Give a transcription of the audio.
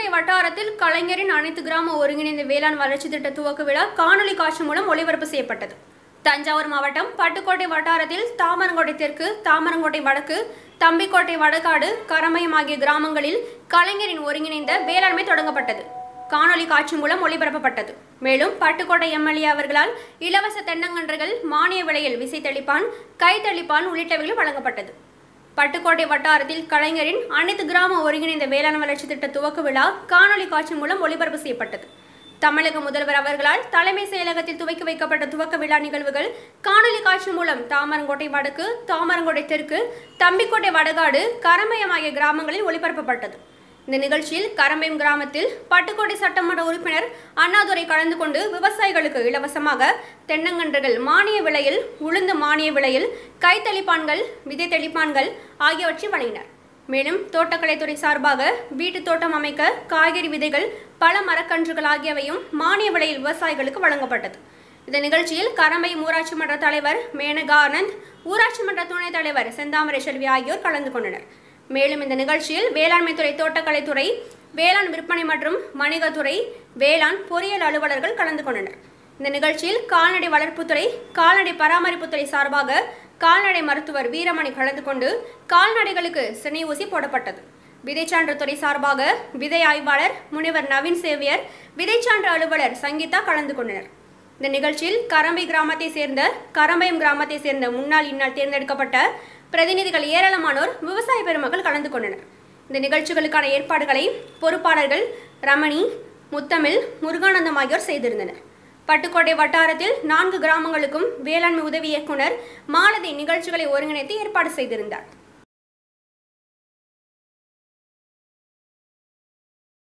வட்டாரத்தில் கலைஞரின் அனைத்து கிராம ஒருங்கிணைந்த வேளாண் வளர்ச்சி திட்ட துவக்க விழா காணொலி காட்சி மூலம் ஒளிபரப்பு செய்யப்பட்டது தஞ்சாவூர் மாவட்டம் பட்டுக்கோட்டை வட்டாரத்தில் தாமரங்கோட்டை தெற்கு தாமரங்கோட்டை வடக்கு தம்பிக்கோட்டை வடகாடு கரமயம் ஆகிய கிராமங்களில் கலைஞரின் ஒருங்கிணைந்த வேளாண்மை தொடங்கப்பட்டது காணொலி காட்சி மூலம் ஒளிபரப்பப்பட்டது மேலும் பட்டுக்கோட்டை எம்எல்ஏ அவர்களால் இலவச தென்னங்கன்றுகள் மானிய விலையில் விசை தெளிப்பான் கை தெளிப்பான் உள்ளிட்டவைகள் வழங்கப்பட்டது பட்டுக்கோட்டை வட்டாரத்தில் கலைஞரின் அனைத்து கிராம ஒருங்கிணைந்த வேளாண் வளர்ச்சி திட்ட துவக்க விழா காணொலி காட்சி மூலம் ஒளிபரப்பு செய்யப்பட்டது தமிழக முதல்வர் அவர்களால் தலைமை செயலகத்தில் துவக்கி வைக்கப்பட்ட துவக்க விழா நிகழ்வுகள் காணொலி காட்சி மூலம் தாமரங்கோட்டை வடக்கு தாமரங்கோட்டை தெற்கு தம்பிக்கோட்டை வடகாடு கரமயம் ஆகிய கிராமங்களில் ஒளிபரப்பப்பட்டது இந்த நிகழ்ச்சியில் கரம்பயம் கிராமத்தில் பட்டுக்கோட்டை சட்டமன்ற உறுப்பினர் அண்ணாதுரை கலந்து கொண்டு விவசாயிகளுக்கு இலவசமாக தென்னங்கன்றுகள் மானிய விலையில் உளுந்து மானிய விலையில் கைத்தளிப்பான்கள் விதை தெளிப்பான்கள் ஆகியவற்றை வழங்கினார் மேலும் தோட்டக்கலைத்துறை சார்பாக வீட்டு தோட்டம் அமைக்க காய்கறி விதைகள் பல மரக்கன்றுகள் ஆகியவையும் மானிய விலையில் விவசாயிகளுக்கு வழங்கப்பட்டது இந்த நிகழ்ச்சியில் கரம்பை ஊராட்சி மன்ற தலைவர் மேனகா ஆனந்த் ஊராட்சி மன்ற துணைத் தலைவர் செந்தாமரை செல்வி ஆகியோர் கலந்து கொண்டனர் மேலும் இந்த நிகழ்ச்சியில் வேளாண்மை துறை தோட்டக்கலைத்துறை வேளாண் விற்பனை மற்றும் வணிகத்துறை வேளாண் பொறியியல் அலுவலர்கள் கலந்து கொண்டனர் இந்த நிகழ்ச்சியில் கால்நடை வளர்ப்புத்துறை கால்நடை பராமரிப்புத்துறை சார்பாக கால்நடை மருத்துவர் வீரமணி கலந்து கொண்டு கால்நடைகளுக்கு சினை ஊசி போடப்பட்டது விதைச்சான்று துறை சார்பாக விதை ஆய்வாளர் முனைவர் நவீன் சேவியர் விதைச்சான்று அலுவலர் சங்கீதா கலந்து கொண்டனர் இந்த நிகழ்ச்சியில் கரம்பை கிராமத்தை சேர்ந்த கரம்பயம் கிராமத்தை சேர்ந்த முன்னாள் இந்நாள் தேர்ந்தெடுக்கப்பட்ட பிரதிநிதிகள் ஏராளமானோர் விவசாய பெருமக்கள் கலந்து கொண்டனர் இந்த நிகழ்ச்சிகளுக்கான ஏற்பாடுகளை பொறுப்பாளர்கள் ரமணி முத்தமிழ் முருகானந்தம் ஆகியோர் செய்திருந்தனர் பட்டுக்கோட்டை வட்டாரத்தில் நான்கு கிராமங்களுக்கும் வேளாண்மை உதவி இயக்குனர் மாலதி நிகழ்ச்சிகளை ஒருங்கிணைத்து ஏற்பாடு செய்திருந்தார்